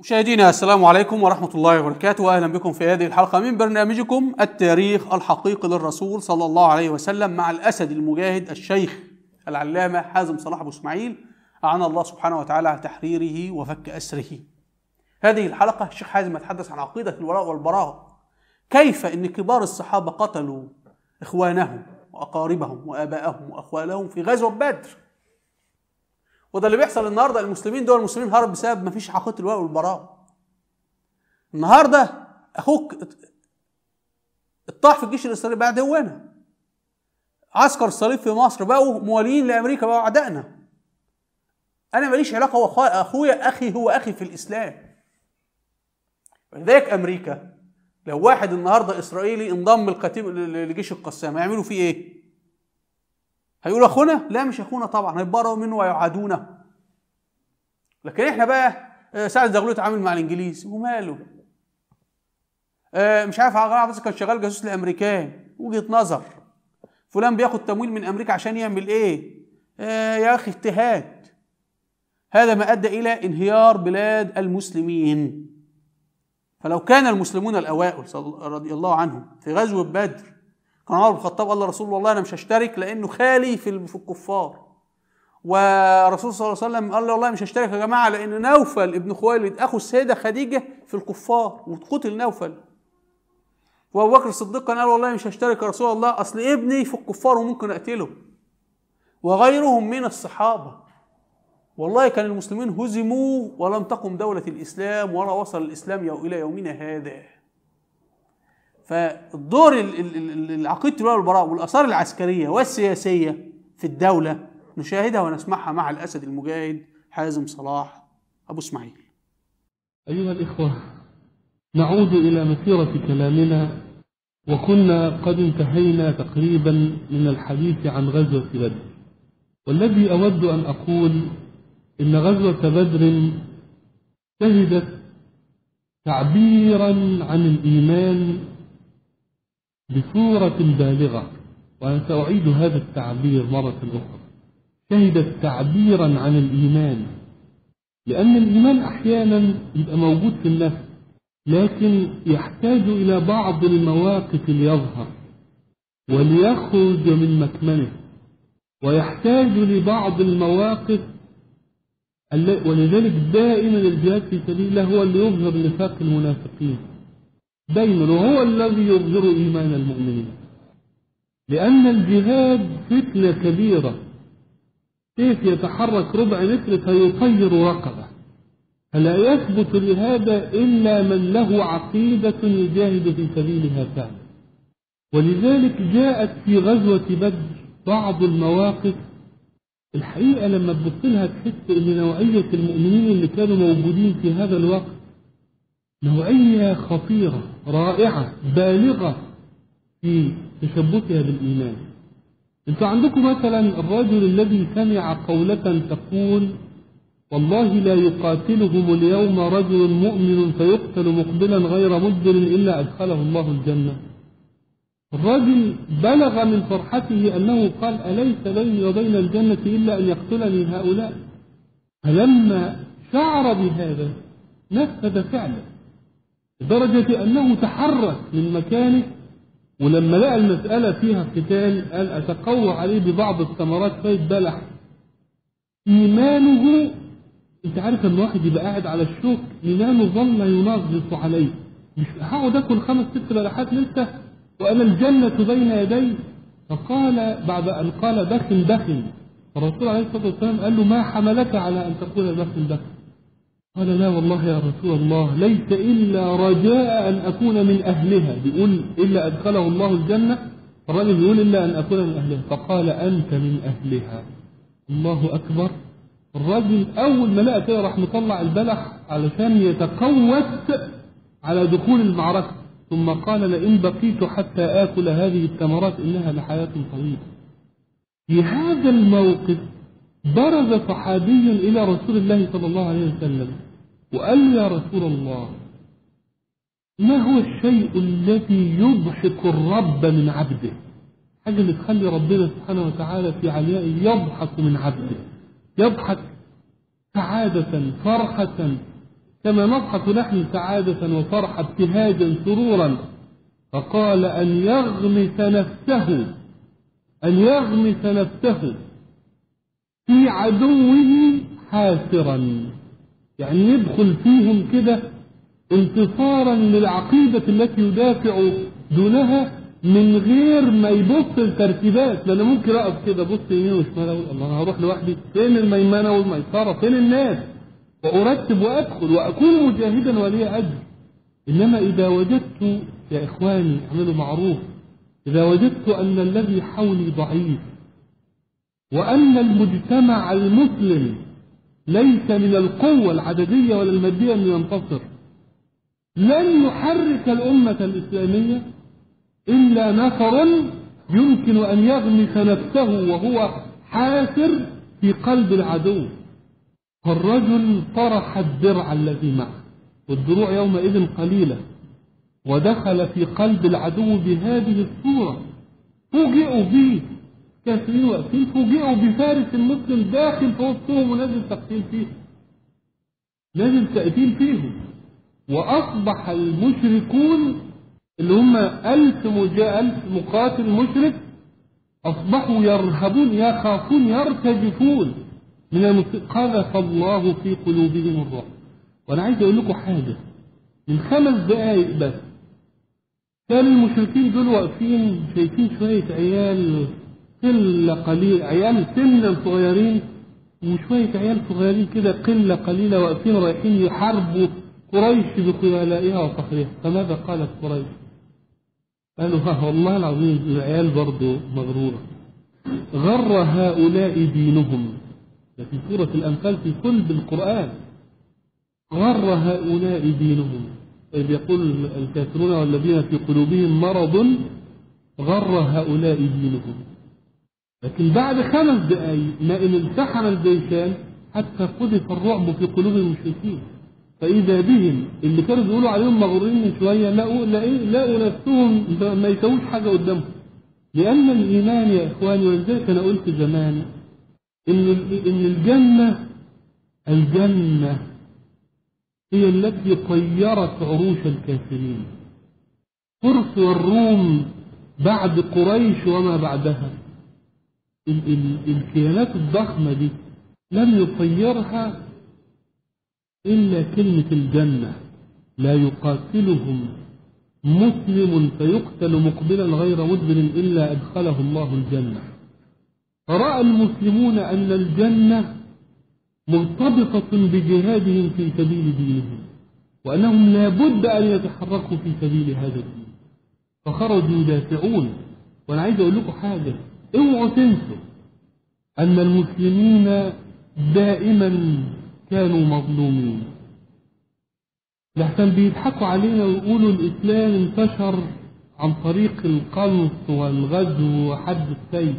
مشاهدينا السلام عليكم ورحمة الله وبركاته وأهلا بكم في هذه الحلقة من برنامجكم التاريخ الحقيقي للرسول صلى الله عليه وسلم مع الأسد المجاهد الشيخ العلامة حازم صلاح أبو إسماعيل أعان الله سبحانه وتعالى على تحريره وفك أسره هذه الحلقة الشيخ حازم يتحدث عن عقيدة الولاء والبراء كيف أن كبار الصحابة قتلوا إخوانهم وأقاربهم وآبائهم وأخوالهم في غزوة بدر وده اللي بيحصل النهارده المسلمين دول المسلمين هرب بسبب ما فيش عقيده الولاء والبراء النهارده اخوك اتطاح في الجيش الاسرائيلي بعد هوانا عسكر الصليب في مصر بقوا موالين لامريكا بقوا اعدائنا انا ماليش علاقه هو اخويا اخي هو اخي في الاسلام ولذلك امريكا لو واحد النهارده اسرائيلي انضم القتيب لجيش القسام هيعملوا فيه ايه؟ هيقولوا اخونا؟ لا مش اخونا طبعا هيتبرأوا منه ويعادونه. لكن احنا بقى سعد زغلول اتعامل مع الانجليز وماله؟ آه مش عارف عباس كان شغال جاسوس للامريكان وجهه نظر. فلان بياخد تمويل من امريكا عشان يعمل ايه؟ آه يا اخي اجتهاد. هذا ما ادى الى انهيار بلاد المسلمين. فلو كان المسلمون الاوائل رضي الله عنهم في غزوه بدر كان عمر بن الخطاب قال لرسول الله انا مش هشترك لانه خالي في في الكفار ورسول صلى الله عليه وسلم قال له والله مش هشترك يا جماعه لان نوفل ابن خويلد اخو السيده خديجه في الكفار وقتل نوفل وابو بكر الصديق كان قال والله مش هشترك يا رسول الله اصل ابني في الكفار وممكن اقتله وغيرهم من الصحابه والله كان المسلمين هزموا ولم تقم دولة الإسلام ولا وصل الإسلام إلى يومنا هذا فالدور العقيدة الولاء والبراء والآثار العسكرية والسياسية في الدولة نشاهدها ونسمعها مع الأسد المجاهد حازم صلاح أبو إسماعيل أيها الإخوة نعود إلى مسيرة كلامنا وكنا قد انتهينا تقريبا من الحديث عن غزوة بدر والذي أود أن أقول إن غزوة بدر شهدت تعبيرا عن الإيمان بصورة بالغة وأنا سأعيد هذا التعبير مرة أخرى شهدت تعبيرا عن الإيمان لأن الإيمان أحيانا يبقى موجود في النفس لكن يحتاج إلى بعض المواقف ليظهر وليخرج من مكمنه ويحتاج لبعض المواقف ولذلك دائما الجهاد في سبيل الله هو اللي يظهر نفاق المنافقين دائما وهو الذي يظهر ايمان المؤمنين لان الجهاد فتنه كبيره كيف يتحرك ربع متر فيطير رقبه فلا يثبت لهذا الا من له عقيده يجاهد في سبيلها فعلا ولذلك جاءت في غزوه بدر بعض المواقف الحقيقة لما تبص لها تحس إن نوعية المؤمنين اللي كانوا موجودين في هذا الوقت نوعية خطيرة رائعة بالغة في تشبثها بالإيمان. أنتوا عندكم مثلا الرجل الذي سمع قولة تقول والله لا يقاتلهم اليوم رجل مؤمن فيقتل مقبلا غير مدبر إلا أدخله الله الجنة. الرجل بلغ من فرحته أنه قال أليس بيني وبين الجنة إلا أن يقتلني هؤلاء فلما شعر بهذا نفذ فعله لدرجة أنه تحرك من مكانه ولما لقى المسألة فيها قتال قال أتقوى عليه ببعض الثمرات فيتبلح إيمانه أنت عارف لما واحد يبقى قاعد على الشوك إيمانه ظل ينغص عليه مش هقعد آكل خمس ست بلحات لسه وأنا الجنة بين يدي فقال بعد أن قال دخن دخن الرسول عليه الصلاة والسلام قال له ما حملك على أن تقول دخن دخن قال لا والله يا رسول الله ليس إلا رجاء أن أكون من أهلها بيقول إلا أدخله الله الجنة الرجل بيقول إلا أن أكون من أهلها فقال أنت من أهلها الله أكبر الرجل أول ما لقى كده راح مطلع البلح علشان يتقوت على دخول المعركة ثم قال لئن بقيت حتى آكل هذه الثمرات إنها لحياة طويلة في هذا الموقف برز صحابي إلى رسول الله صلى الله عليه وسلم وقال له يا رسول الله ما هو الشيء الذي يضحك الرب من عبده حاجة اللي تخلي ربنا سبحانه وتعالى في عليائه يضحك من عبده يضحك سعادة فرحة كما نضحك نحن سعادة وفرحة ابتهاجا سرورا فقال أن يغمس نفسه أن يغمس نفسه في عدوه حاسرا يعني يدخل فيهم كده انتصارا للعقيدة التي يدافع دونها من غير ما يبص الترتيبات لأن ممكن أقف كده بص يمين وشمال أقول الله أنا هروح لوحدي فين الميمنة والميسرة فين الناس وأرتب وأدخل وأكون مجاهدا ولي أجر إنما إذا وجدت يا إخواني اعملوا معروف إذا وجدت أن الذي حولي ضعيف وأن المجتمع المسلم ليس من القوة العددية ولا المادية أن ينتصر لن يحرك الأمة الإسلامية إلا نفر يمكن أن يغمس نفسه وهو حاسر في قلب العدو فالرجل طرح الدرع الذي معه والدروع يومئذ قليلة ودخل في قلب العدو بهذه الصورة فوجئوا به كافرين واقفين فوجئوا بفارس المسلم داخل في وسطهم ونازل تقتيل فيه نازل تقتيل فيهم وأصبح المشركون اللي هم ألف مجا ألف مقاتل مشرك أصبحوا يرهبون يخافون يرتجفون من المسلمين قذف الله في قلوبهم الرعب وأنا عايز أقول لكم حاجة من خمس دقايق بس كان المشركين دول واقفين شايفين شوية عيال قلة قليل عيال سنا صغيرين وشوية عيال صغيرين كده قلة قليلة واقفين رايحين يحاربوا قريش بخيلائها وفخرها فماذا قالت قريش؟ قالوا ها والله العظيم العيال برضه مغرورة غر هؤلاء دينهم ده في سورة الأنفال في كل بالقرآن غر هؤلاء دينهم إذ يقول الكافرون والذين في قلوبهم مرض غر هؤلاء دينهم لكن بعد خمس دقائق ما إن التحم الجيشان حتى قذف الرعب في قلوب المشركين فإذا بهم اللي كانوا بيقولوا عليهم مغرورين من شوية لقوا لقوا نفسهم ما يسووش حاجة قدامهم لأن الإيمان يا إخواني ولذلك أنا قلت زمان إن إن الجنة الجنة هي التي طيرت عروش الكافرين فرس والروم بعد قريش وما بعدها ال ال الكيانات الضخمة دي لم يطيرها إلا كلمة الجنة لا يقاتلهم مسلم فيقتل مقبلا غير مدبر إلا أدخله الله الجنة فرأى المسلمون أن الجنة مرتبطة بجهادهم في سبيل دينهم وأنهم لا بد أن يتحركوا في سبيل هذا الدين فخرجوا يدافعون وأنا عايز أقول لكم حاجة اوعوا تنسوا أن المسلمين دائما كانوا مظلومين لحسن بيضحكوا علينا ويقولوا الإسلام انتشر عن طريق القنص والغزو وحد السيف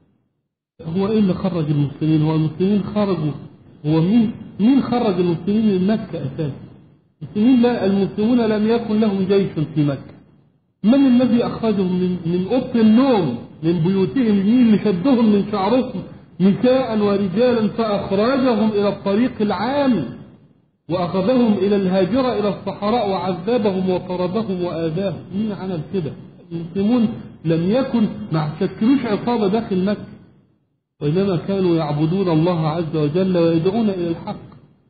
هو ايه اللي خرج المسلمين هو المسلمين خرجوا هو مين مين خرج المسلمين من مكة أساسا المسلمين لا المسلمون لم يكن لهم جيش في مكة من الذي أخرجهم من من أوضة النوم من بيوتهم مين اللي شدهم من شعرهم نساء ورجالا فأخرجهم إلى الطريق العام وأخذهم إلى الهاجرة إلى الصحراء وعذبهم وطردهم وآذاهم مين عمل كده المسلمون لم يكن ما شكلوش عصابة داخل مكة وإنما كانوا يعبدون الله عز وجل ويدعون إلى الحق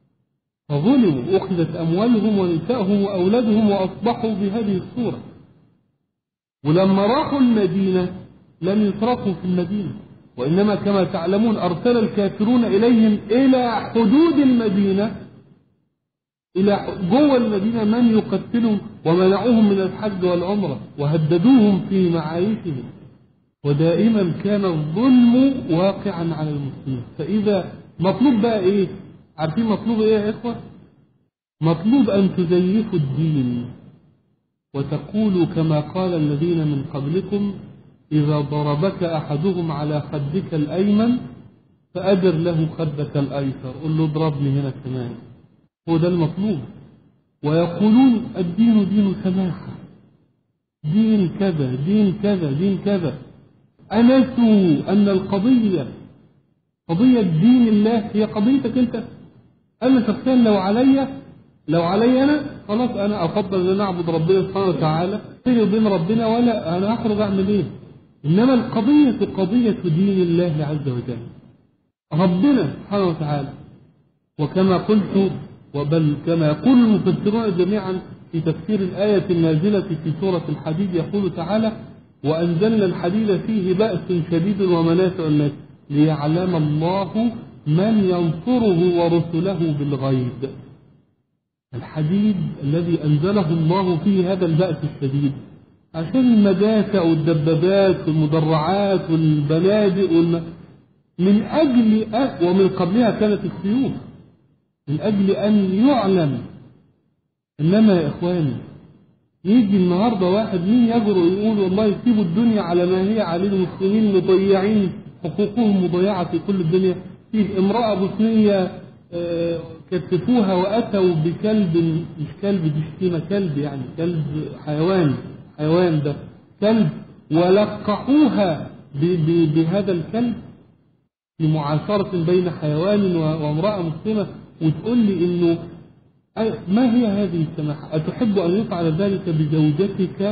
فظلموا أخذت أموالهم ونسائهم وأولادهم وأصبحوا بهذه الصورة ولما راحوا المدينة لم يتركوا في المدينة وإنما كما تعلمون أرسل الكافرون إليهم إلى حدود المدينة إلى جوه المدينة من يقتلهم ومنعوهم من الحج والعمرة وهددوهم في معايشهم ودائما كان الظلم واقعا على المسلمين فإذا مطلوب بقى إيه عارفين مطلوب إيه يا إخوة مطلوب أن تزيفوا الدين وتقولوا كما قال الذين من قبلكم إذا ضربك أحدهم على خدك الأيمن فأدر له خدك الأيسر قل له اضربني هنا كمان هو ده المطلوب ويقولون الدين دين سماحة دين كذا دين كذا دين كذا أنسوا أن القضية قضية دين الله هي قضيتك أنت أنا شخصيا لو عليا لو علي انا خلاص انا افضل ان انا اعبد ربنا سبحانه وتعالى بيني وبين ربنا ولا انا اخرج اعمل ايه انما القضيه قضيه دين الله عز وجل ربنا سبحانه وتعالى وكما قلت وبل كما يقول المفسرون جميعا في تفسير الآية النازلة في سورة الحديد يقول تعالى وأنزلنا الحديد فيه بأس شديد ومنافع الناس ليعلم الله من ينصره ورسله بالغيب الحديد الذي أنزله الله فيه هذا البأس الشديد عشان المدافع والدبابات والمدرعات والبنادق والم... من أجل أ... ومن قبلها كانت السيوف من أجل أن يعلم إنما يا إخواني يجي النهاردة واحد مين يجرؤ يقول والله يسيبوا الدنيا على ما هي عليه المسلمين مضيعين حقوقهم مضيعة في كل الدنيا في امرأة بوسنية آه، كتفوها وأتوا بكلب مش كلب دي شتيمة كلب يعني كلب حيوان حيوان ده كلب ولقحوها ب- ب- بهذا الكلب في معاشرة بين حيوان و- وامرأة مسلمة وتقول لي إنه أي- ما هي هذه السماحة أتحب أن يفعل ذلك بزوجتك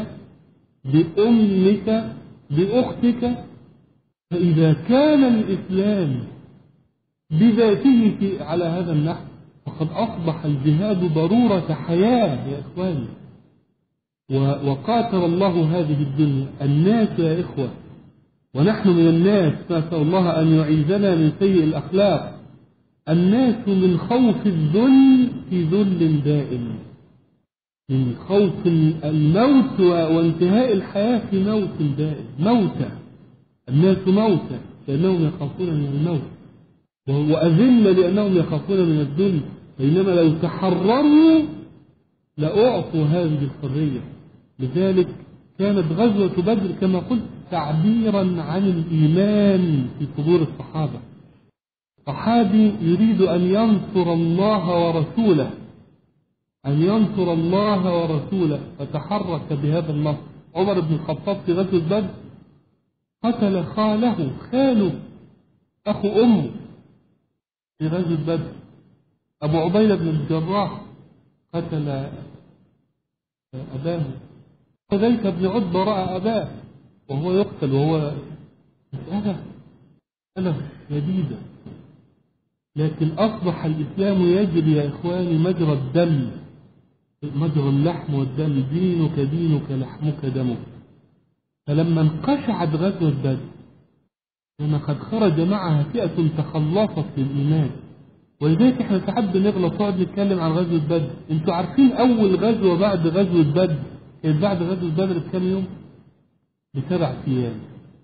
بأمك بأختك فإذا كان الإسلام بذاته في على هذا النحو فقد أصبح الجهاد ضرورة حياة يا إخواني و- وقاتل الله هذه الدنيا الناس يا إخوة ونحن من الناس نسأل الله أن يعيذنا من سيء الأخلاق الناس من خوف الذل في ذل دائم من خوف الموت و- وانتهاء الحياة في موت دائم موتى الناس موتى لأنهم يخافون من الموت و- وأذل لأنهم يخافون من الذل بينما لو تحرروا لأعطوا هذه الحرية لذلك كانت غزوة بدر كما قلت تعبيرا عن الإيمان في صدور الصحابة صحابي يريد أن ينصر الله ورسوله أن ينصر الله ورسوله فتحرك بهذا النصر عمر بن الخطاب في غزوة بدر قتل خاله خاله أخو أمه في غزوة بدر أبو عبيدة بن الجراح قتل أباه حذيفة بن عتبة رأى أباه وهو يقتل وهو مسألة مسألة شديدة لكن أصبح الإسلام يجري يا إخواني مجرى الدم مجرى اللحم والدم دينك دينك لحمك دمك فلما انقشعت غزوة بدر لما قد خرج معها فئة تخلصت للإيمان ولذلك احنا ساعات بنغلط نقعد نتكلم عن غزوة بدر انتوا عارفين أول غزوة بعد غزوة بدر كانت بعد غزوة بدر بكام يوم؟ بسبع أيام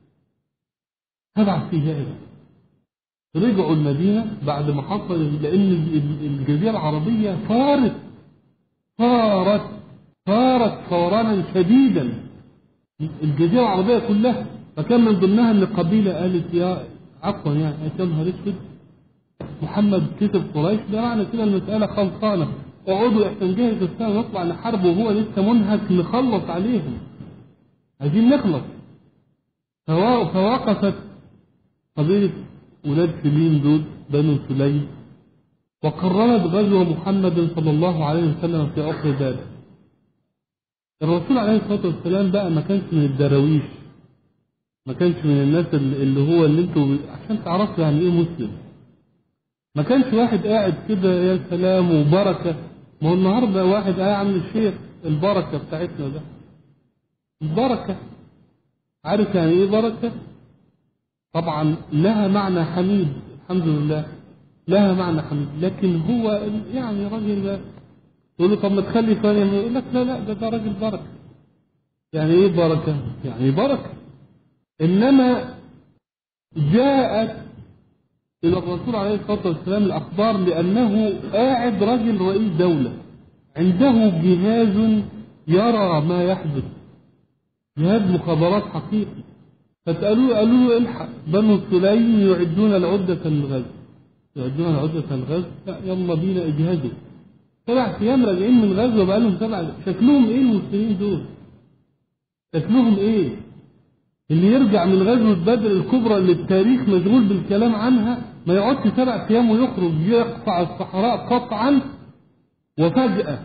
سبع أيام رجعوا المدينة بعد ما حصل لأن ال- ال- الجزيرة العربية فارت فارت فارت فورانا شديدا الجزيرة العربية كلها فكان من ضمنها ان قبيلة قالت يا عفوا يعني يا نهار اسود محمد كتب قريش ده معنى كده المسألة خلصانة اقعدوا احنا نجهز السنة نطلع نحاربه وهو لسه منهك نخلص عليهم عايزين نخلص فوا- فوقفت قبيلة ولاد سليم دول بنو سليم وقررت غزو محمد صلى الله عليه وسلم في عقر ذلك الرسول عليه الصلاة والسلام بقى ما كانش من الدراويش ما كانش من الناس اللي اللي هو اللي انتوا عشان تعرفوا يعني ايه مسلم ما كانش واحد قاعد كده يا سلام وبركة ما هو النهارده واحد قاعد عامل الشيخ البركة بتاعتنا ده البركة عارف يعني ايه بركة؟ طبعا لها معنى حميد الحمد لله لها معنى حميد لكن هو يعني راجل تقول له طب ما تخلي ثانية يقول لك لا لا ده ده راجل بركة يعني ايه بركة؟ يعني بركة انما جاءت الى الرسول عليه الصلاة والسلام الاخبار لانه قاعد راجل رئيس دولة عنده جهاز يرى ما يحدث جهاز مخابرات حقيقي فسألوه قالوا له الحق بنو سليم يعدون العدة للغزو يعدون العدة للغزو لا يلا بينا اجهزوا سبع ايام راجعين من غزوة بقالهم سبع شكلهم ايه المسلمين دول؟ شكلهم ايه؟ اللي يرجع من غزوة بدر الكبرى اللي التاريخ مشغول بالكلام عنها ما يقعدش سبع ايام ويخرج يقطع الصحراء قطعا وفجأة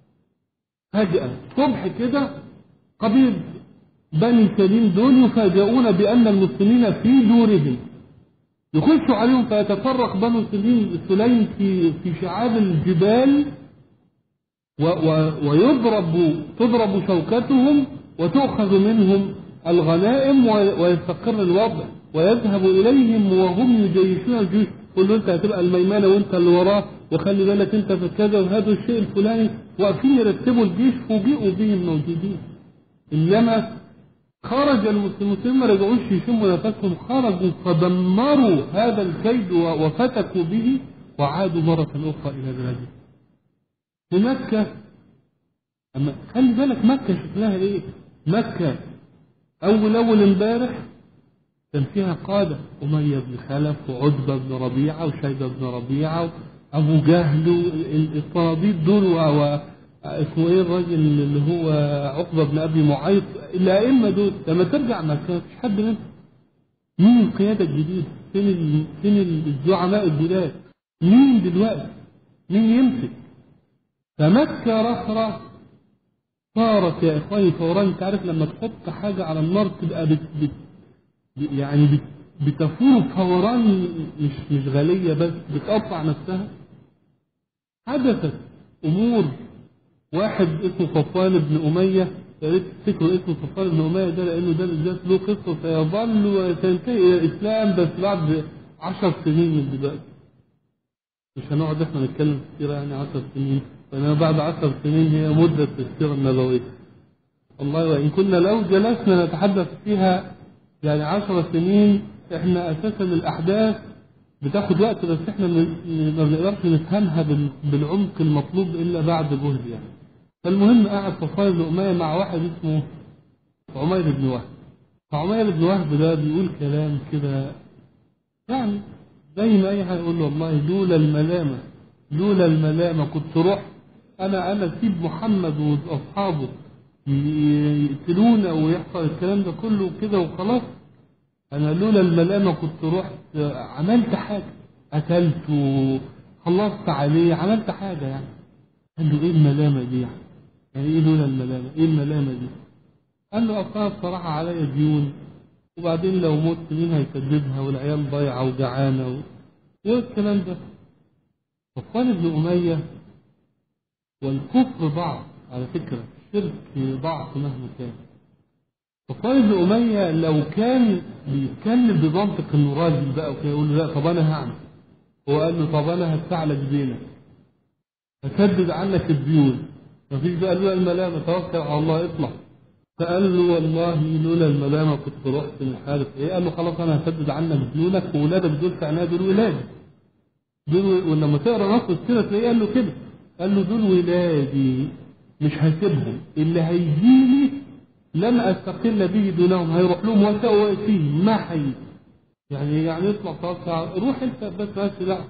فجأة صبح كده قبيل بني سليم دول يفاجئون بأن المسلمين في دورهم يخشوا عليهم فيتفرق بنو سليم سليم في في شعاب الجبال و و ويضرب تضرب شوكتهم وتؤخذ منهم الغنائم و- ويستقر الوضع ويذهب إليهم وهم يجيشون الجيوش يقول له أنت هتبقى الميمنة وأنت اللي وراه وخلي بالك أنت في كذا وهذا الشيء الفلاني واقفين يرتبوا الجيش فوجئوا بهم موجودين إنما خرج المسلمون ما رجعوش يشموا نفسهم خرجوا فدمروا هذا الكيد و- وفتكوا به وعادوا مرة أخرى إلى بلادهم في مكة أما خلي بالك مكة شكلها إيه؟ مكة أول أول امبارح كان فيها قادة أمية بن خلف وعتبة بن ربيعة وشيبة بن ربيعة وأبو جهل وال- الطرابيط دول و... و... اسمه ايه الراجل اللي هو عقبة بن أبي معيط الأئمة دول لما ترجع مكة مفيش حد منهم مين القيادة الجديدة؟ فين ال... فين الزعماء الجداد؟ مين دلوقتي؟ مين يمسك؟ فمكة رخرة صارت يا إخواني فوران أنت عارف لما تحط حاجة على النار تبقى بت... بت... يعني بت... بتفور فوران مش مش غالية بس بتقطع نفسها حدثت أمور واحد اسمه صفوان بن أمية يا ريت تفتكروا اسم صفوان بن أمية ده لأنه ده بالذات له قصة سيظل وسينتهي إلى الإسلام بس بعد عشر سنين من دلوقتي مش هنقعد احنا نتكلم في السيرة يعني عشر سنين فأنا بعد عشر سنين هي مدة السيرة النبوية والله وإن كنا لو جلسنا نتحدث فيها يعني عشر سنين احنا أساسا الأحداث بتاخد وقت بس احنا من- ما بنقدرش نفهمها بال- بالعمق المطلوب إلا بعد جهد يعني فالمهم قعد صفوان بن أمية مع واحد اسمه عمير بن وهب فعمير بن وهب ده بيقول كلام كده يعني زي ما اي حد يقول له والله لولا الملامه لولا الملامه كنت رحت انا انا اسيب محمد واصحابه ي- يقتلونا ويحصل الكلام ده كله كده وخلاص انا لولا الملامه كنت رحت عملت حاجه قتلت خلصت عليه عملت حاجه يعني قال له ايه الملامه دي يعني يعني ايه لولا الملامه ايه الملامه دي قال له اصلا بصراحه عليا ديون وبعدين لو مت مين هيسددها والعيال ضايعه وجعانه و... والكلام ده صفوان بن اميه والكفر ضعف على فكره الشرك ضعف مهما كان صفوان بن اميه لو كان بيتكلم بمنطق انه راجل بقى وكده يقول له لا طب انا هعمل هو قال له طب انا هدفع لك دينك هسدد عنك الديون مفيش بقى لولا الملامه توكل على الله اطلع فقال له والله لولا الملامه كنت رحت مش عارف ايه قال له خلاص انا هسدد عنك ديونك وولادك دول في عناية دول ولادي دول و- ولما تقرا نص السيره تلاقيه قال له كده قال له دول ولادي مش هسيبهم اللي هيجيلي لن استقل به دونهم هيروح لهم وسواسيهم ما حي يعني يعني يطلع خلاص روح انت بس مالكش دعوه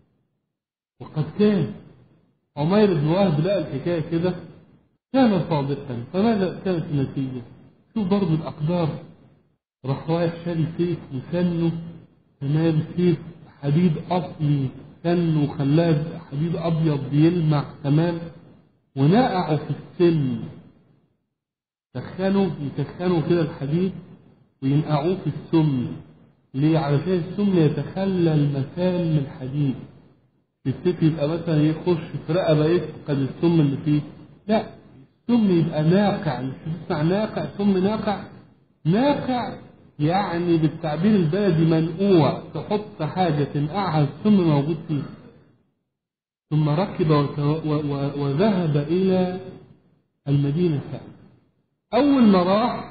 وقد كان عمير بن وهب لقى الحكايه كده كان صادقا فماذا كانت النتيجه؟ شوف برضه الاقدار راح رايح شاري سيف وسنه تمام سيف حديد اصلي سنه وخلاه حديد ابيض بيلمع تمام ونقعه في السن سخنوا يسخنوا كده الحديد وينقعوه في السم ليه علشان السم يتخلل مسام الحديد السيف يبقى مثلا يخش في رقبه يفقد السم اللي فيه لا السم يبقى ناقع مش بتسمع ناقع سم ناقع ناقع يعني بالتعبير البلدي منقوع تحط حاجه تنقعها السم موجود فيه ثم ركب وت- و- و- وذهب الى المدينه فعلا اول ما راح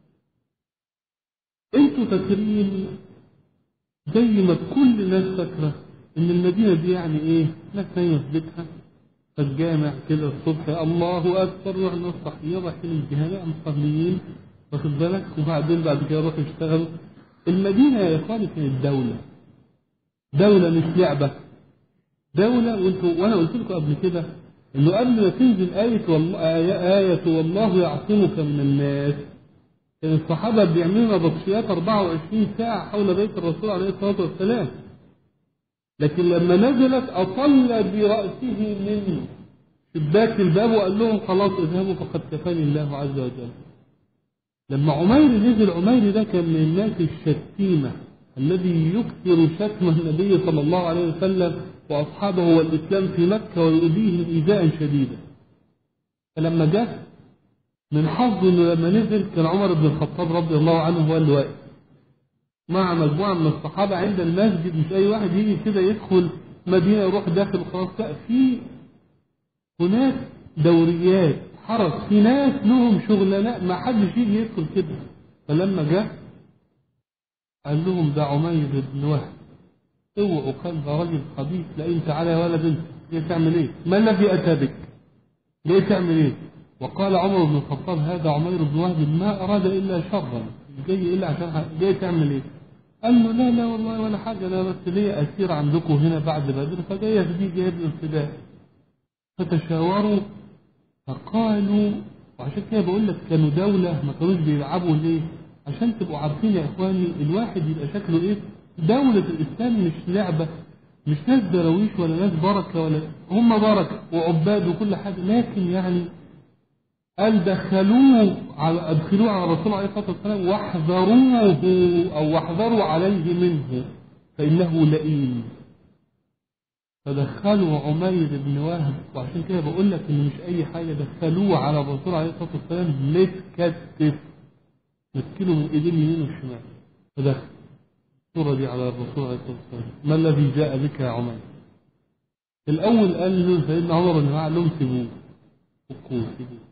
انتوا فاكرين زي ما كل الناس فاكره ان المدينه دي يعني ايه ناس نايمه في بيتها فالجامع كده الصبح الله اكبر يروح الناس صحيين رايحين الجامع مصليين واخد بالك وبعدين بعد كده يروحوا يشتغلوا المدينه يا اخواني كانت دوله دوله مش لعبه دوله وانتوا وانا قلت لكم قبل كده انه قبل ما تنزل آية والله آية, آية والله يعصمك من الناس كان الصحابة بيعملوا نبطشيات 24 ساعة حول بيت الرسول عليه الصلاة والسلام لكن لما نزلت أطل برأسه من شباك الباب وقال لهم خلاص اذهبوا فقد كفاني الله عز وجل لما عمير نزل عمير ده كان من الناس الشتيمة الذي يكثر شتم النبي صلى الله عليه وسلم وأصحابه والإسلام في مكة ويؤذيهم إيذاء شديدا فلما جاء من حظه انه لما نزل كان عمر بن الخطاب رضي الله عنه هو اللي واقف مع مجموعه من الصحابه عند المسجد مش اي واحد يجي كده يدخل مدينه يروح داخل خلاص لا في هناك دوريات حرس في ناس لهم شغلانات ما حدش يجي يدخل كده فلما جاء قال لهم ده عمير بن وهب اوعوا كان ده راجل خبيث لا انت على يا ولد انت جاي تعمل ايه؟ ما الذي اتى بك؟ جاي تعمل ايه؟ وقال عمر بن الخطاب هذا عمير بن وهب ما اراد الا شرا جاي الا عشان ح- جاي تعمل ايه؟ قال له لا لا والله ولا حاجه انا بس ليا اسير عندكم هنا بعد بدر فجاي يهديه جايب له ابتداء فتشاوروا فقالوا وعشان كده بقول لك كانوا دولة ما كانوش بيلعبوا ليه؟ عشان تبقوا عارفين يا اخواني الواحد يبقى شكله ايه؟ دولة الاسلام مش لعبة مش ناس دراويش ولا ناس بركة ولا هم بركة وعباد وكل حاجة لكن يعني قال دخلوه على ادخلوه على الرسول عليه الصلاه والسلام واحذروه او واحذروا عليه منه فانه لئيم فدخلوا عمير بن وهب وعشان كده بقول لك ان مش اي حاجه دخلوه على الرسول عليه الصلاه والسلام متكتف مسكينه من ايدين اليمين والشمال فدخل الصوره دي على الرسول عليه الصلاه والسلام ما الذي جاء بك يا عمير؟ الاول قال له سيدنا عمر بن قال لهم سيبوه فكوه سيبوه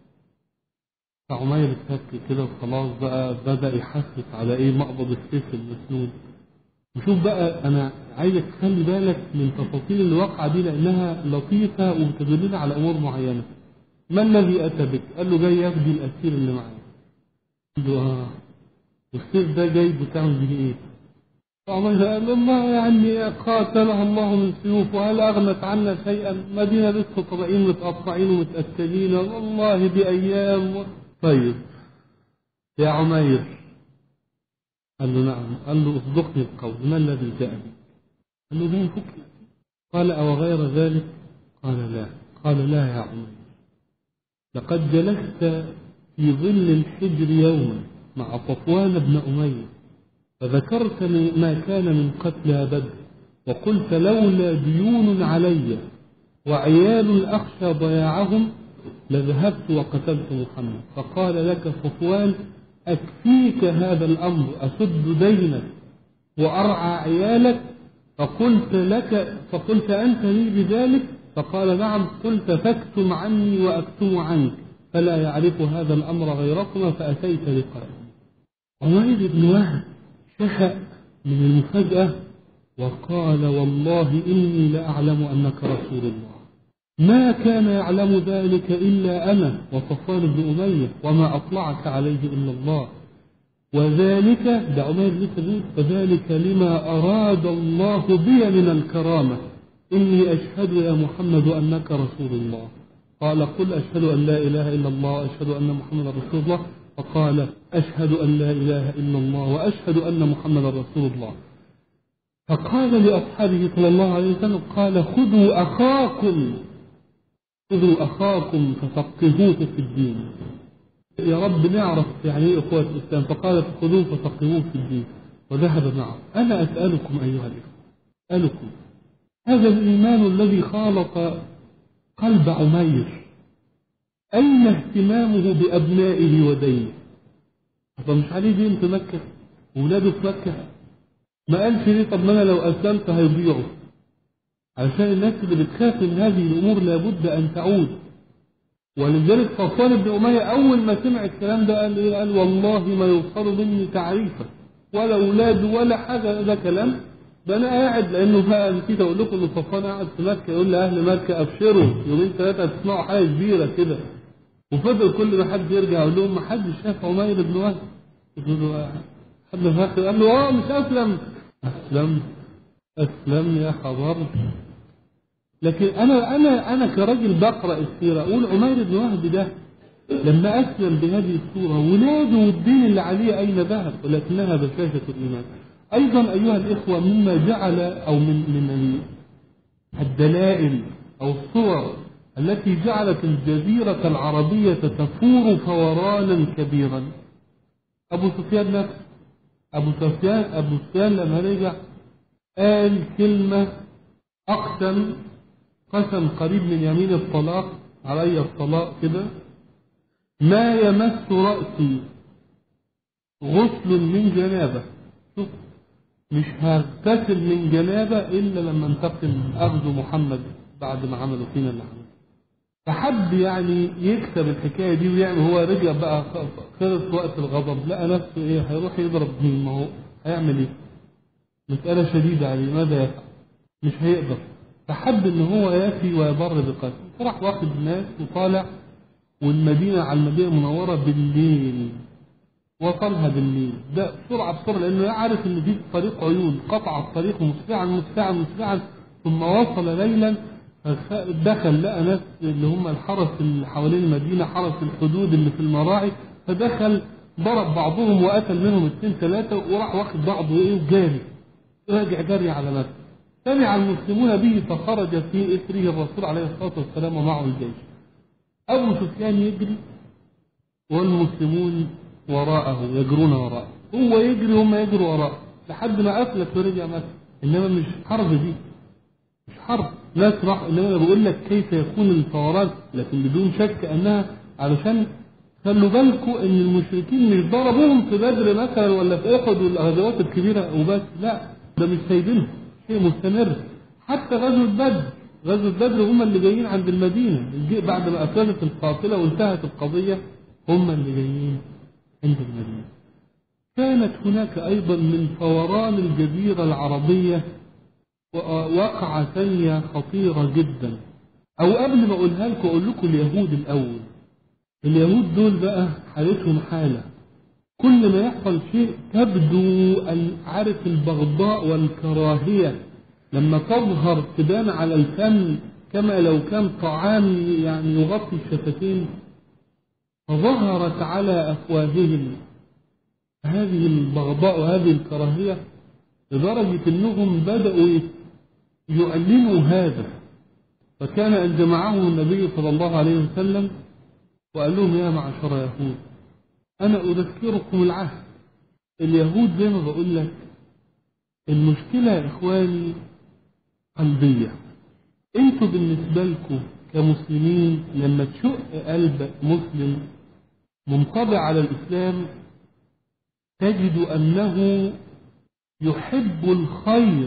فعمير اتفك كده وخلاص بقى بدأ يحسس على ايه مقبض السيف المسنون وشوف بقى انا عايزك تخلي بالك من تفاصيل الواقعة دي لانها لطيفة وبتدلنا على امور معينة ما الذي اتى بك؟ قال له جاي يفدي الاسير اللي معايا قال له اه والسيف ده جايبه تعمل به ايه؟ فعمير قال الله يعني قاتلها الله من سيوف وهل اغنت عنا شيئا؟ مدينه لسه طالعين متقطعين ومتاكلين والله بايام و... طيب يا عمير قال له نعم قال له اصدقني القول ما الذي جاء بك؟ قال له جاي فك قال او غير ذلك؟ قال لا قال لا يا عمير لقد جلست في ظل الحجر يوما مع صفوان بن اميه فذكرت ما كان من قتلى بدر وقلت لولا ديون علي وعيال أخشى ضياعهم لذهبت وقتلت محمد فقال لك صفوان أكفيك هذا الأمر أسد دينك وأرعى عيالك فقلت لك فقلت أنت لي بذلك فقال نعم قلت فاكتم عني وأكتم عنك فلا يعرف هذا الأمر غيركما فأتيت لقائي عمير بن وهب شهأ من المفاجأة وقال والله إني لأعلم أنك رسول الله ما كان يعلم ذلك إلا أنا وصفوان بن أمية وما أطلعك عليه إلا الله وذلك ده عمير لسه بيقول وذلك لما أراد الله بي من الكرامة إني أشهد يا محمد أنك رسول الله قال قل أشهد أن لا إله إلا الله وأشهد أن محمدا رسول الله فقال أشهد أن لا إله إلا الله وأشهد أن محمدا رسول الله فقال لأصحابه صلى الله عليه وسلم قال خذوا أخاكم خذوا أخاكم ففقهوه في الدين يا رب نعرف يعني ايه اخوة الاسلام فقال خذوه ففقهوه في الدين وذهب معه انا اسالكم ايها الاخوه اسالكم هذا الايمان الذي خالط قلب عمير اين اهتمامه بابنائه ودينه طب مش عليه دين في مكه وولاده في مكه ما قالش ليه طب ما انا لو اسلمت هيضيعوا عشان الناس اللي بتخاف من هذه الامور لابد ان تعود ولذلك صفوان بن أمية أول ما سمع الكلام ده قال إيه؟ قال والله ما يوصل مني تعريفة ولا أولاد ولا حاجة ده كلام ده أنا قاعد لأنه بقى نسيت أقول لكم إن صفوان قاعد في مكة يقول لأهل مكة أبشروا يومين ثلاثة تسمعوا حاجة كبيرة كده وفضل كل ما حد يرجع يقول لهم ما حدش شاف عمير بن وهب يقولوا له حد فاكر قال له اه مش أسلم أسلم أسلم يا خبر لكن انا انا انا كراجل بقرا السيره اقول عمير بن وهب ده لما اسلم بهذه الصوره ولاده والدين اللي عليه اين ذهب ولكنها بشاشه الايمان. ايضا ايها الاخوه مما جعل او من من الدلائل او الصور التي جعلت الجزيرة العربية تفور فورانا كبيرا أبو سفيان نفسه أبو سفيان أبو سفيان لما رجع قال كلمة أقسم قسم قريب من يمين الطلاق علي الطلاق كده ما يمس رأسي غسل من جنابة شوف مش هغتسل من جنابة إلا لما انتقم أخذ محمد بعد ما عملوا فينا اللي عملوا فحب يعني يكسب الحكاية دي ويعمل هو رجع بقى خلص وقت الغضب لقى نفسه ايه هيروح يضرب مين ما هو هيعمل ايه مسألة شديدة عليه ماذا يفعل مش هيقدر فحب ان هو يافي ويبر بقلبه فراح واخد الناس وطالع والمدينة على المدينة المنورة بالليل وصلها بالليل ده بسرعة بسرعة لأنه يعرف إن في طريق عيون قطع الطريق مسرعا مسرعا مسرعا ثم وصل ليلا دخل لقى ناس اللي هم الحرس اللي حوالين المدينة حرس الحدود اللي في المراعي فدخل ضرب بعضهم وقتل منهم اثنين ثلاثة وراح واخد بعضه ايه وجاري راجع جري على مكة سمع المسلمون به فخرج في إثره الرسول عليه الصلاة والسلام ومعه الجيش أبو سفيان يجري والمسلمون وراءه يجرون وراءه هو يجري هم يجروا وراءه لحد ما أفلت ورجع مكة إنما مش حرب دي مش حرب ناس راح إنما أنا بقول لك كيف يكون الفوران لكن بدون شك أنها علشان خلوا بالكم ان المشركين مش ضربوهم في بدر مثلا ولا في احد والغزوات الكبيره وبس لا ده مش سايبينهم شيء مستمر حتى غزوه بدر غزوه بدر هم اللي جايين عند المدينه بعد ما افلت القافله وانتهت القضيه هم اللي جايين عند المدينه كانت هناك ايضا من فوران الجزيره العربيه وقعه ثانيه خطيره جدا او قبل ما اقولها لكم اقول لكم اليهود الاول اليهود دول بقى حالتهم حالة كل ما يحصل شيء تبدو عارف البغضاء والكراهية لما تظهر تبان على الفم كما لو كان طعام يعني يغطي الشفتين فظهرت على أفواههم هذه البغضاء وهذه الكراهية لدرجة أنهم بدأوا يعلنوا هذا فكان أن جمعهم النبي صلى الله عليه وسلم وقال لهم يا معشر يهود أنا أذكركم العهد اليهود زي ما بقول لك المشكلة يا إخواني قلبية انتوا بالنسبة لكم كمسلمين لما تشق قلب مسلم منطبع على الإسلام تجد أنه يحب الخير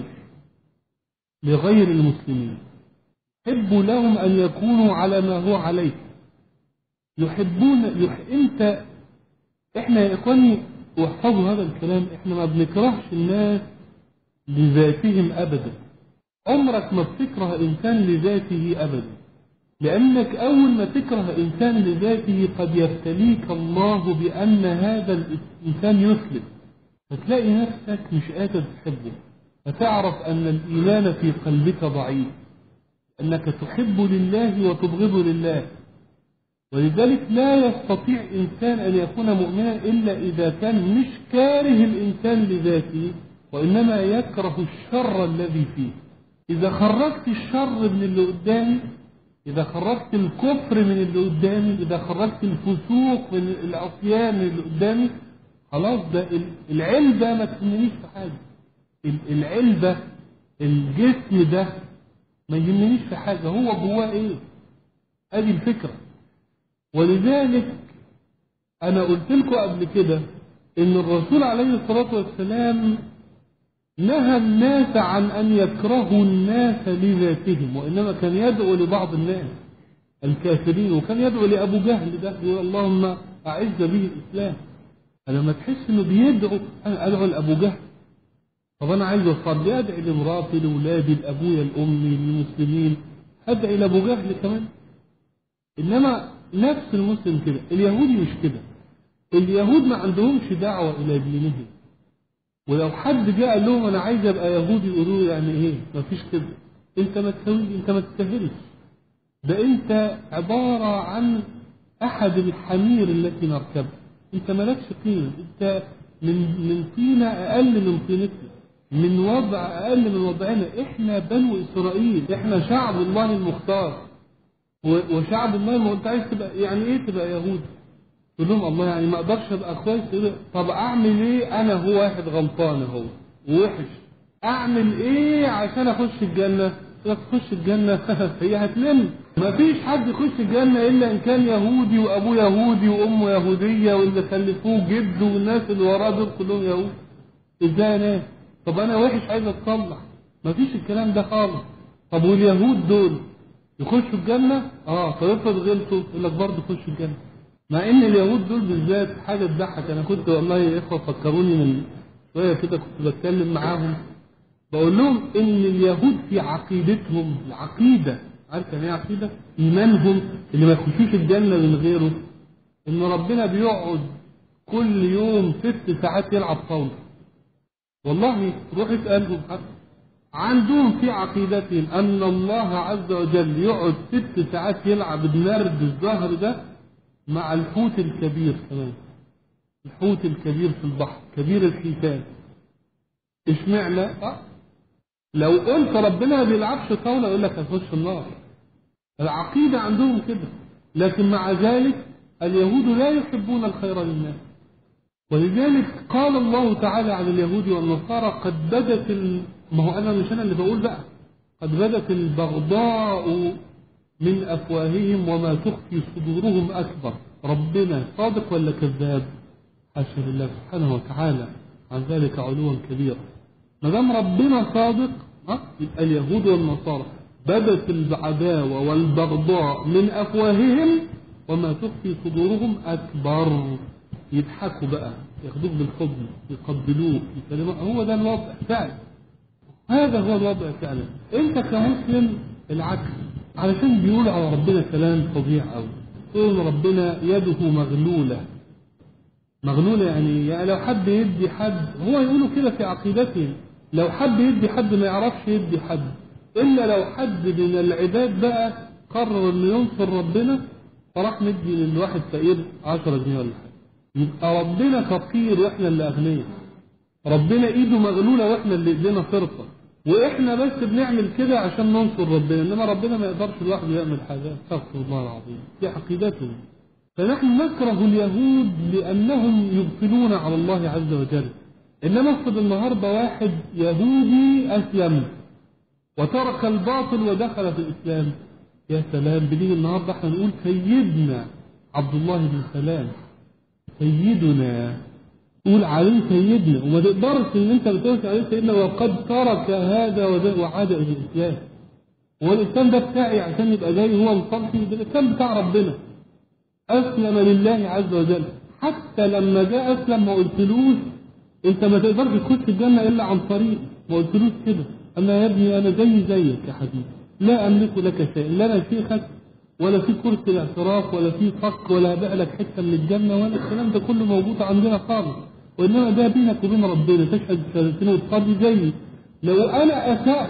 لغير المسلمين يحب لهم أن يكونوا على ما هو عليه يحبون يح... انت احنا يا اخواني واحفظوا هذا الكلام احنا ما بنكرهش الناس لذاتهم ابدا عمرك ما بتكره انسان لذاته ابدا لانك اول ما تكره انسان لذاته قد يبتليك الله بان هذا الانسان يسلم فتلاقي نفسك مش قادر تحبه فتعرف ان الايمان في قلبك ضعيف انك تحب لله وتبغض لله ولذلك لا يستطيع إنسان أن يكون مؤمنا إلا إذا كان مش كاره الإنسان لذاته وإنما يكره الشر الذي فيه إذا خرجت الشر من اللي قدامي إذا خرجت الكفر من اللي قدامي إذا خرجت الفسوق من العصيان من اللي قدامي خلاص ده العلبة ما تهمنيش في حاجة العلبة الجسم ده ما يهمنيش في حاجة هو جواه إيه هذه الفكرة ولذلك أنا قلت لكم قبل كده إن الرسول عليه الصلاة والسلام نهى الناس عن أن يكرهوا الناس لذاتهم وإنما كان يدعو لبعض الناس الكافرين وكان يدعو لأبو جهل ده يقول اللهم أعز به الإسلام فلما تحس إنه بيدعو أنا أدعو لأبو جهل طب أنا عايز أصلي أدعي لمراتي لأولادي لأبويا لأمي للمسلمين أدعي لأبو جهل كمان إنما نفس المسلم كده اليهودي مش كده اليهود ما عندهمش دعوة إلى دينهم ولو حد جاء قال لهم أنا عايز أبقى يهودي يقولوا له يعني إيه ما فيش كده أنت ما تسوي أنت ما تستاهلش ده أنت عبارة عن أحد الحمير التي نركبها أنت مالكش قيمة أنت من من طينة أقل من طينتنا من وضع أقل من وضعنا إحنا بنو إسرائيل إحنا شعب الله المختار و- وشعب الله ما انت عايز تبقى يعني ايه تبقى يهودي تقول لهم الله يعني ما اقدرش ابقى كويس يقول لك طب اعمل ايه انا هو واحد غلطان اهو ووحش اعمل ايه عشان اخش الجنه يقول لك تخش الجنه هي هتلم ما فيش حد يخش الجنه الا ان كان يهودي وابوه يهودي وامه يهوديه واللي خلفوه جده والناس اللي وراه دول كلهم يهود ازاي انا طب انا وحش عايز اتصلح ما فيش الكلام ده خالص طب واليهود دول يخشوا الجنة؟ اه طب افرض غلطوا يقول لك برضه خشوا الجنة. مع ان اليهود دول بالذات حاجة تضحك انا كنت والله يا اخوة فكروني من شوية كده كنت بتكلم معاهم بقول لهم ان اليهود في عقيدتهم العقيدة عارف يعني ايه عقيدة؟ ايمانهم اللي ما يخشوش الجنة من غيره ان ربنا بيقعد كل يوم ست ساعات يلعب طاولة. والله روح اسألهم حتى عندهم في عقيدتهم أن الله عز وجل يقعد ست ساعات يلعب النرد الزهر ده مع الحوت الكبير كمان الحوت الكبير في البحر كبير الحيتان اشمعنى؟ أه؟ لو قلت ربنا ما بيلعبش طاولة يقول لك هتخش النار العقيدة عندهم كده لكن مع ذلك اليهود لا يحبون الخير للناس ولذلك قال الله تعالى عن اليهود والنصارى قد بدت ال... ما هو انا مش انا اللي بقول بقى قد بدت البغضاء من افواههم وما تخفي صدورهم اكبر ربنا صادق ولا كذاب حاشا لله سبحانه وتعالى عن ذلك علوا كبيرا ما دام ربنا صادق ها يبقى اليهود والنصارى بدت العداوه والبغضاء من افواههم وما تخفي صدورهم اكبر يضحكوا بقى ياخدوك بالحضن يقبلوك يكلموك هو ده الوضع فعلا هذا هو الوضع فعلا انت كمسلم العكس علشان بيقول على ربنا كلام فظيع قوي يقول ربنا يده مغلوله مغلوله يعني, يعني لو حد يدي حد هو يقولوا كده في عقيدتهم لو حد يدي حد ما يعرفش يدي حد الا لو حد من العباد بقى قرر انه ينصر ربنا فراح مدي للواحد فقير 10 جنيه ولا حاجه يبقى ربنا فقير واحنا اللي اغنياء ربنا ايده مغلوله واحنا اللي ايدينا فرطه واحنا بس بنعمل كده عشان ننصر ربنا انما ربنا ما يقدرش لوحده يعمل حاجه استغفر الله العظيم دي عقيدتهم فنحن نكره اليهود لانهم يغفلون على الله عز وجل انما افرض النهارده واحد يهودي اسلم وترك الباطل ودخل في الاسلام يا سلام بنيجي النهارده احنا نقول سيدنا عبد الله بن سلام سيدنا قول عليه سيدنا وما تقدرش ان انت بتقول عليه سيدنا وقد ترك هذا وده وعاد الى الاسلام هو الاسلام ده بتاعي عشان يبقى جاي هو مصلحي ده الاسلام بتاع ربنا اسلم لله عز وجل حتى لما جاء اسلم ما قلتلوش انت ما تقدرش تخش الجنه الا عن طريق ما قلتلوش كده انا يا ابني انا زي زيك يا حبيبي لا املك لك شيء لا انا شيخك ولا في كرسي الاعتراف ولا في فك ولا هبقى لك حته من الجنه ولا الكلام ده كله موجود عندنا خالص وانما ده بينك وبين ربنا تشهد شهادتين وتصلي زيي لو انا اسات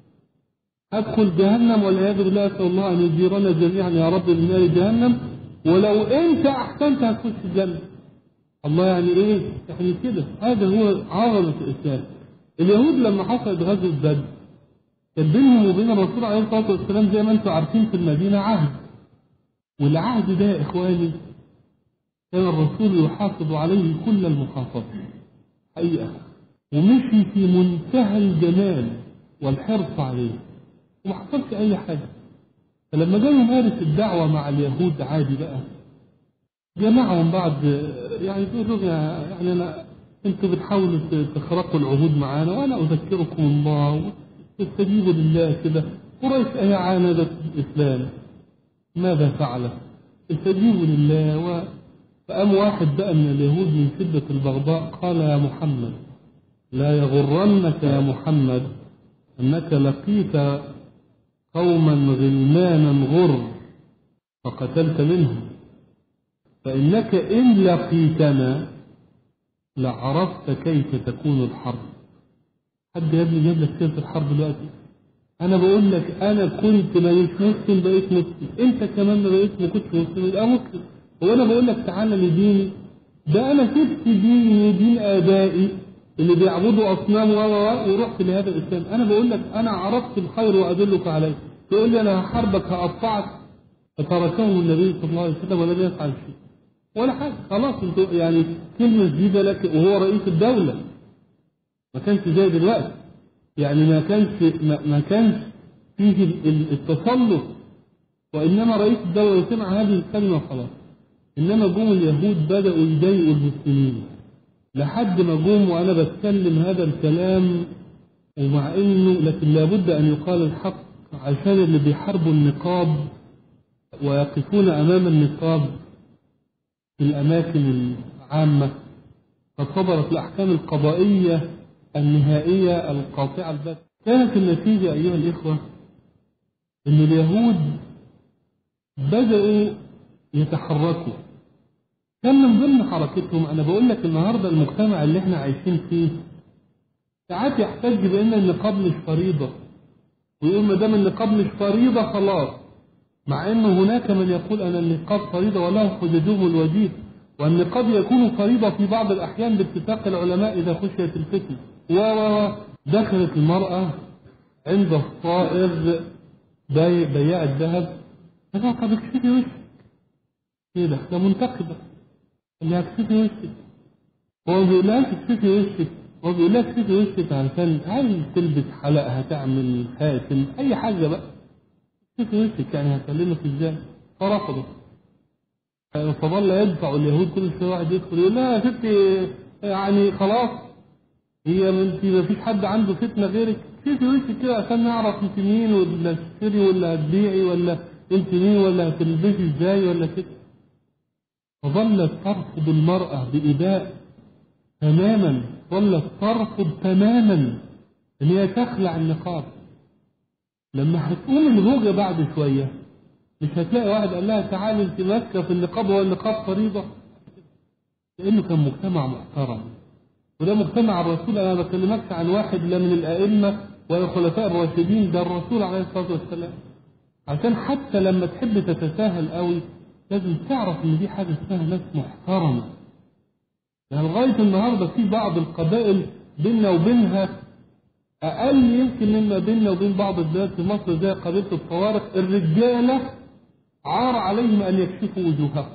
ادخل جهنم والعياذ بالله اسال الله ان يجيرنا جميعا يا رب من نار جهنم ولو انت احسنت هتخش الجنه الله يعني ايه؟ يعني كده هذا هو عظمه الاسلام اليهود لما حصلت غزوه بدر كان بينهم وبين الرسول عليه الصلاه والسلام زي ما انتم عارفين في المدينه عهد والعهد ده يا اخواني كان الرسول يحافظ عليه كل المحافظه حقيقه ومشي في منتهى الجمال والحرص عليه وما حصلش اي حاجه فلما جاي يمارس الدعوه مع اليهود عادي بقى جمعهم بعض يعني تقولوا يعني انا انتوا بتحاولوا تخرقوا العهود معانا وانا اذكركم الله تستجيبوا لله كده قريش اهي عاندت الاسلام ماذا فعلت؟ استجيبوا لله و... فقام واحد بقى من اليهود من شدة البغضاء قال يا محمد لا يغرنك يا محمد أنك لقيت قوما غلمانا غر فقتلت منهم فإنك إن لقيتنا لعرفت كيف تكون الحرب حد يا ابني جاب لك سيرة الحرب دلوقتي أنا بقول لك أنا كنت ماليش مسلم بقيت مسلم أنت كمان ما بقيت ما كنتش مسلم يبقى مسلم هو أنا بقول لك تعالى لديني ده أنا سبت ديني ودين آبائي اللي بيعبدوا أصنام و ورحت لهذا الإسلام أنا بقول لك أنا عرفت الخير وأدلك عليه تقول لي أنا هحاربك هقطعك فتركهم النبي صلى الله عليه وسلم ولم يفعل شيء ولا حاجة خلاص انتوا يعني كلمة جديدة لك وهو رئيس الدولة ما كانش زي دلوقتي يعني ما كانش ما, ما كانش فيه ال- ال- التسلط وإنما رئيس الدولة سمع هذه الكلمة خلاص إنما جم اليهود بدأوا يضايقوا المسلمين لحد ما جم وأنا بتكلم هذا الكلام ومع إنه لكن لابد أن يقال الحق عشان اللي بيحاربوا النقاب ويقفون أمام النقاب في الأماكن العامة قد صدرت الأحكام القضائية النهائية القاطعة البتة كانت النتيجة أيها الإخوة أن اليهود بدأوا يتحركوا كان من ضمن حركتهم أنا بقول لك النهاردة المجتمع اللي احنا عايشين فيه ساعات يحتج بأن النقاب مش فريضة ويقول ما دام النقاب مش فريضة خلاص مع أنه هناك من يقول أن النقاب فريضة وله حججهم الوجيه والنقاب يكون فريضة في بعض الأحيان باتفاق العلماء إذا خشيت الفتنة و دخلت المرأة عند الصائغ بي- بياع الذهب قال طب اكشفي وشك ايه ده ده منتقبة قال لها اكشفي وشك هو بيقول لها اكشفي وشك هو بيقول لها اكشفي وشك عشان عايز تلبس حلق هتعمل خاتم اي حاجة بقى اكشفي وشك يعني هكلمك ازاي فرفضت فظل يدفع اليهود كل شويه واحد يدخل يقول لها يا ستي يعني خلاص هي ما انت ما فيش حد عنده فتنه غيرك شوفي وشك كده عشان نعرف انت مين ولا تشتري ولا هتبيعي ولا انت مين ولا هتلبسي ازاي ولا كده فظلت ترفض المرأة بإباء تماما ظلت ترفض تماما ان هي تخلع النقاب لما هتقوم الهوجة بعد شوية مش هتلاقي واحد قال لها تعالي انت ماسكة في النقاب هو النقاب فريضة لأنه كان مجتمع محترم وده مجتمع الرسول أنا ما بكلمكش عن واحد لا من الأئمة ولا الخلفاء الراشدين ده الرسول عليه الصلاة والسلام عشان حتى لما تحب تتساهل قوي لازم تعرف ان دي حاجة اسمها ناس محترمة يعني لغاية النهاردة في بعض القبائل بيننا وبينها أقل يمكن مما بيننا وبين بعض البلاد في مصر زي قبيلة الطوارق الرجالة عار عليهم أن يكشفوا وجوههم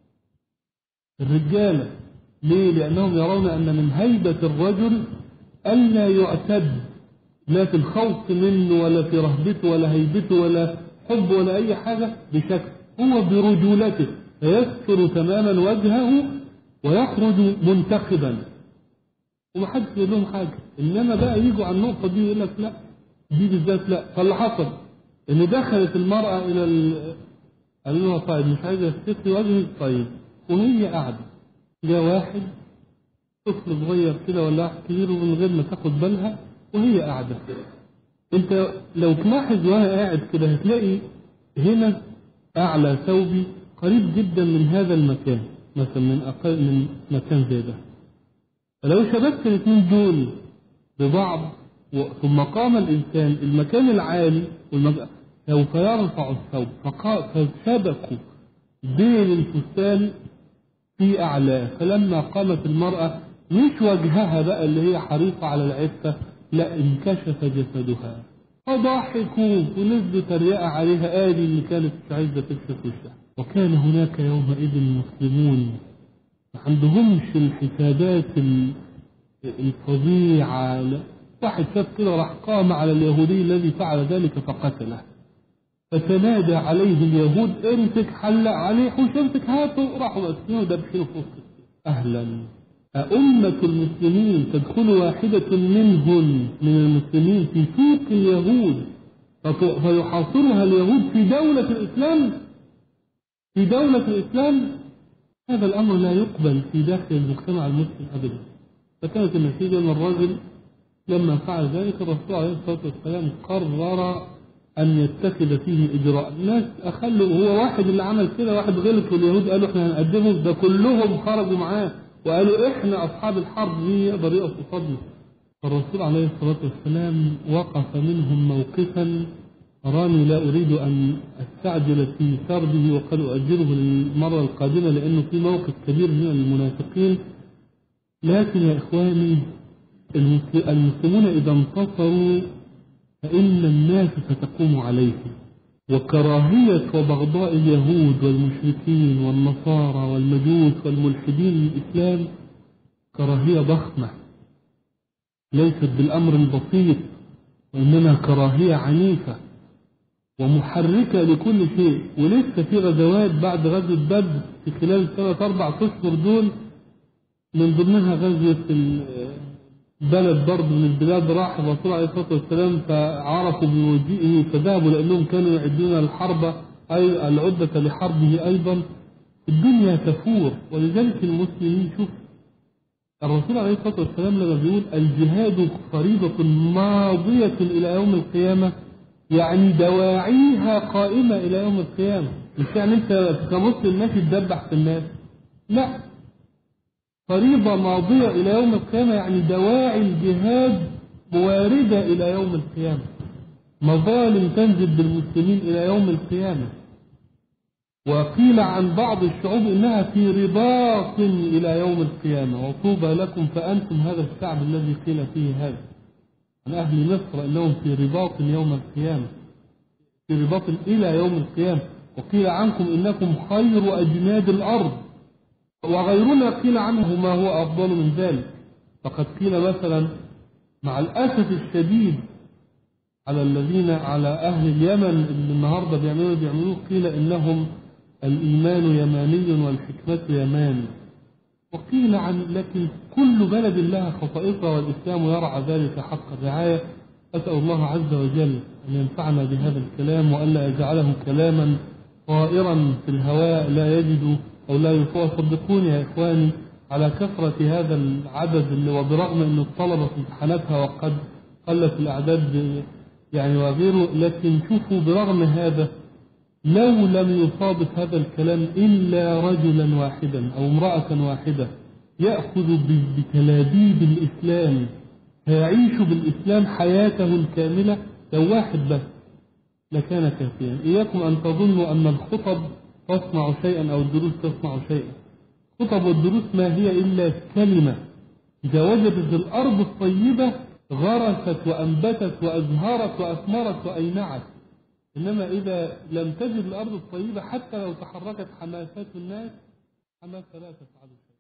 الرجالة ليه؟ لأنهم يرون أن من هيبة الرجل ألا يعتد لا في الخوف منه ولا في رهبته ولا هيبته ولا حب ولا أي حاجة بشكل هو برجولته فيستر تماما وجهه ويخرج منتخبا ومحدش يقول لهم حاجة إنما بقى يجوا على النقطة دي يقول لك لا دي بالذات لا فاللي حصل إن دخلت المرأة إلى ال... قالوا لها طيب مش عايزة تستري وجهك طيب وهي قاعدة جاء واحد طفل صغير كده ولا واحد كبير ومن غير ما تاخد بالها وهي قاعدة انت لو تلاحظ وهي قاعد كده هتلاقي هنا اعلى ثوبي قريب جدا من هذا المكان مثلا من اقل من مكان زي ده فلو شبكت الاثنين دول ببعض و- ثم قام الانسان المكان العالي والمكان سوف يرفع الثوب فقا- فشبكوا بين الفستان في أعلاه فلما قامت المرأة مش وجهها بقى اللي هي حريصة على العفة لا انكشف جسدها فضحكوا ونزلوا تريقة عليها آدي اللي كانت مش عايزة تكشف وشها وكان هناك يومئذ مسلمون ما عندهمش الحسابات ال- الفظيعة لا. واحد شاف كده راح قام على اليهودي الذي فعل ذلك فقتله فتنادى عليه اليهود امسك حلق عليه حوش امسك هاته راحوا ماسكينه دبحينه في وسط اهلا أأمة المسلمين تدخل واحدة منهن من المسلمين في سوق اليهود فت- فيحاصرها اليهود في دولة الإسلام في دولة الإسلام هذا الأمر لا يقبل في داخل المجتمع المسلم أبدا فكانت النتيجة أن الرجل لما فعل ذلك الرسول عليه الصلاة والسلام قرر أن يتخذ فيه إجراء الناس أخلوا هو واحد اللي عمل كده واحد غلط واليهود قالوا احنا هنقدمه ده كلهم خرجوا معاه وقالوا احنا أصحاب الحرب مين يقدر يقف قصادنا فالرسول عليه الصلاة والسلام وقف منهم موقفا أراني لا أريد أن أستعجل في سرده وقد أؤجله للمرة القادمة لأنه في موقف كبير من المنافقين لكن يا إخواني المسل- المسلمون إذا انتصروا فإن الناس ستقوم عليهم وكراهية وبغضاء اليهود والمشركين والنصارى والمجوس والملحدين للإسلام كراهية ضخمة ليست بالأمر البسيط وإنما كراهية عنيفة ومحركة لكل شيء ولسه في غزوات بعد غزوة بدر في خلال الثلاث أربع أشهر دول من ضمنها غزوة بلد برضه من البلاد راح الرسول عليه الصلاة والسلام فعرفوا بمجيئه فذهبوا لأنهم كانوا يعدون الحرب أي العدة لحربه أيضا الدنيا تفور ولذلك المسلمين شوف الرسول عليه الصلاة والسلام لما بيقول الجهاد فريضة ماضية إلى يوم القيامة يعني دواعيها قائمة إلى يوم القيامة مش يعني أنت كمسلم ماشي تدبح في الناس لا فريضة ماضية إلى يوم القيامة يعني دواعي الجهاد واردة إلى يوم القيامة مظالم تنزل بالمسلمين إلى يوم القيامة وقيل عن بعض الشعوب إنها في رباط إلى يوم القيامة وطوبى لكم فأنتم هذا الشعب الذي قيل فيه هذا عن أهل مصر أنهم في رباط يوم القيامة في رباط إلى يوم القيامة وقيل عنكم إنكم خير أجناد الأرض وغيرنا قيل عنه ما هو أفضل من ذلك فقد قيل مثلا مع الأسف الشديد على الذين على أهل اليمن اللي النهاردة بيعملوا بيعملوه قيل إنهم الإيمان يماني والحكمة يمان وقيل عن لكن كل بلد لها خصائصها والإسلام يرعى ذلك حق الرعاية أسأل الله عز وجل أن ينفعنا بهذا الكلام وألا يجعله كلاما طائرا في الهواء لا يجد أو لا يفوى صدقوني يا إخواني على كثرة هذا العدد اللي وبرغم أن الطلبة في امتحاناتها وقد قلت الأعداد يعني وغيره لكن شوفوا برغم هذا لو لم يصادف هذا الكلام إلا رجلا واحدا أو امرأة واحدة يأخذ بتلابيب الإسلام فيعيش بالإسلام حياته الكاملة لو واحد بس لكان كافيا إياكم أن تظنوا أن الخطب تصنع شيئا أو الدروس تصنع شيئا خطب والدروس ما هي إلا كلمة إذا وجدت الأرض الطيبة غرست وأنبتت وأزهرت وأثمرت وأينعت إنما إذا لم تجد الأرض الطيبة حتى لو تحركت حماسات الناس حماسة لا تفعل شيء